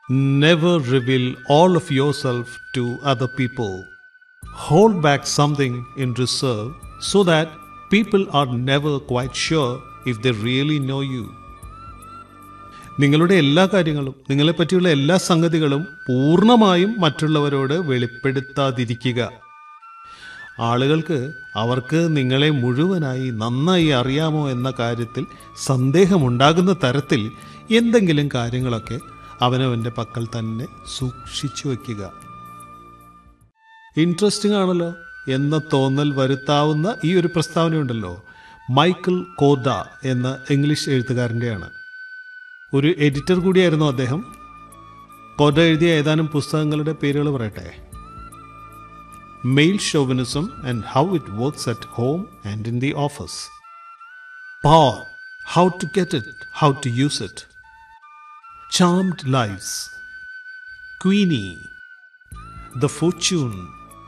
Never reveal all of yourself to other people. Hold back something in reserve so that people are never quite sure if they really know you. നിങ്ങളുടെ എല്ലാ കാര്യങ്ങളും നിങ്ങളെ പറ്റിയുള്ള എല്ലാ സംഗതികളും പൂർണ്ണമായും മറ്റുള്ളവരോട് വെളിപ്പെടുത്താതിരിക്കുക ആളുകൾക്ക് അവർക്ക് നിങ്ങളെ മുഴുവനായി നന്നായി അറിയാമോ എന്ന കാര്യത്തിൽ സന്ദേഹമുണ്ടാകുന്ന തരത്തിൽ എന്തെങ്കിലും കാര്യങ്ങളൊക്കെ അവനവൻ്റെ പക്കൽ തന്നെ സൂക്ഷിച്ചു വയ്ക്കുക ഇൻട്രസ്റ്റിംഗ് ആണല്ലോ എന്ന തോന്നൽ വരുത്താവുന്ന ഈ ഒരു പ്രസ്താവനയുണ്ടല്ലോ മൈക്കിൾ കോദ എന്ന ഇംഗ്ലീഷ് എഴുത്തുകാരൻ്റെയാണ് ഒരു എഡിറ്റർ കൂടിയായിരുന്നു അദ്ദേഹം കോദ എഴുതിയ ഏതാനും പുസ്തകങ്ങളുടെ പേരുകൾ പറയട്ടെ male chauvinism and how it works at home and in the office power how to get it how to use it charmed lives Queenie The Fortune